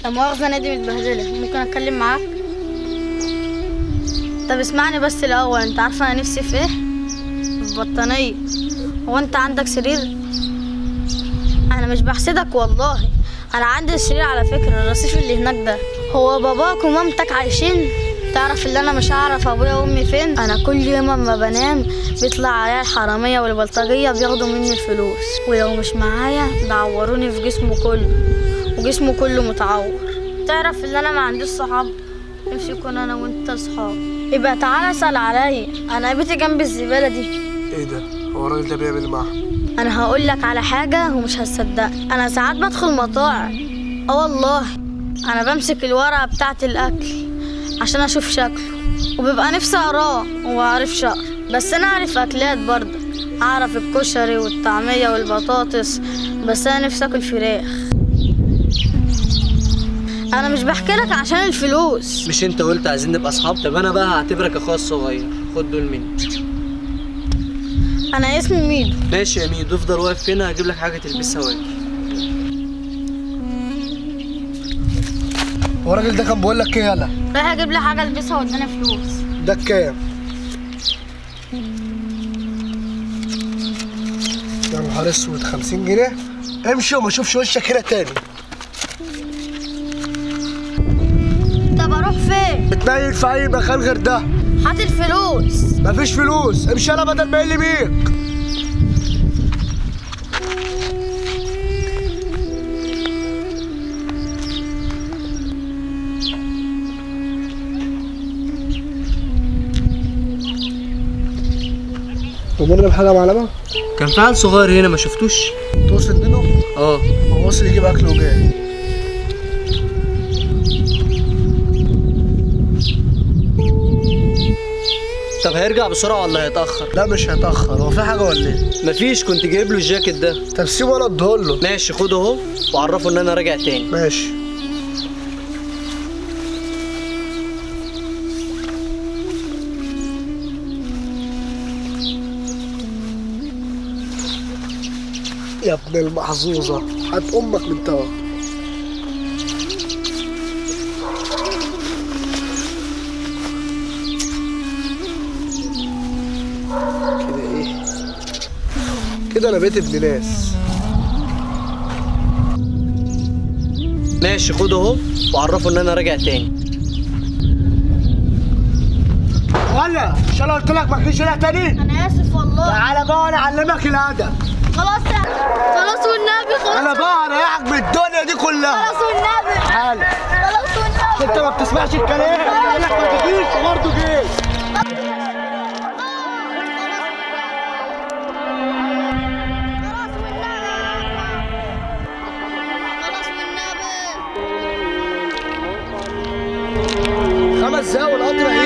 لا مؤاخذة نادي متبهدلة ممكن اتكلم معاك طب اسمعني بس الاول انت عارفة انا نفسي في ايه في بطانية هو انت عندك سرير انا مش بحسدك والله انا عندي السرير على فكرة الرصيف اللي هناك ده هو باباك ومامتك عايشين تعرف اللي انا مش هعرف ابويا وامي فين انا كل يوم اما بنام بيطلع عليا الحراميه والبلطجيه بياخدوا مني الفلوس ولو مش معايا بيعوروني في جسمه كله وجسمه كله متعور تعرف اللي انا ما عنديش صحاب نفسي يكون انا وانت صحاب يبقى تعالى اسال عليا انا بيتي جنب الزباله دي ايه ده هو الراجل ده بيعمل ايه معاها انا هقول لك على حاجه ومش هتصدقني انا ساعات بدخل مطاعم اه والله انا بمسك الورقه بتاعه الاكل عشان اشوف شكله وبيبقى نفسي اقراه وما اعرفش اقرا بس انا اعرف اكلات برضه اعرف الكشري والطعميه والبطاطس بس انا نفسي اكل فراخ انا مش بحكي لك عشان الفلوس مش انت قلت عايزين نبقى اصحاب طب انا بقى هعتبرك اخويا الصغير خد دول مني انا اسمي ميدو ماشي يا ميدو افضل واقف هنا هجيب لك حاجه تلبسها واجي هو الراجل ده كان بيقول لك ايه يلا رايح اجيب لي حاجه البسها واداني فلوس ده بكام يا نهار اسود 50 جنيه امشي وما اشوفش وشك هنا تاني طب اروح فين بتنيل في اي مكان غير ده هات الفلوس مفيش فلوس امشي يلا بدل ما يقل بيك تمر بحاجه معلمه كان في عيل صغير هنا ما شفتوش توصل منه اه هو وصل يجيب اكل وجاي طب هيرجع بسرعه ولا هيتاخر لا مش هيتاخر هو في حاجه ولا ايه مفيش كنت جايب له الجاكيت ده طب سيبه وانا اديهوله ماشي خده اهو وعرفه ان انا راجع تاني ماشي يا ابن المحظوظة هات أمك من توا كده ايه كده انا بقيت ابن ناس ماشي خده اهو وعرفه ان انا راجع تاني ولا مش انا قلت لك ما تجيش هنا تاني انا اسف والله تعالى بقى وانا اعلمك الادب خلاص يا- خلاص والنبي خلاص انا بقى اريحك من الدنيا دي كلها خلاص والنبي تعالى خلاص والنبي انت ما بتسمعش الكلام قال لك ما تجيش برضه جيت خلاص والنبي خلاص والنبي خمس دقايق والقطر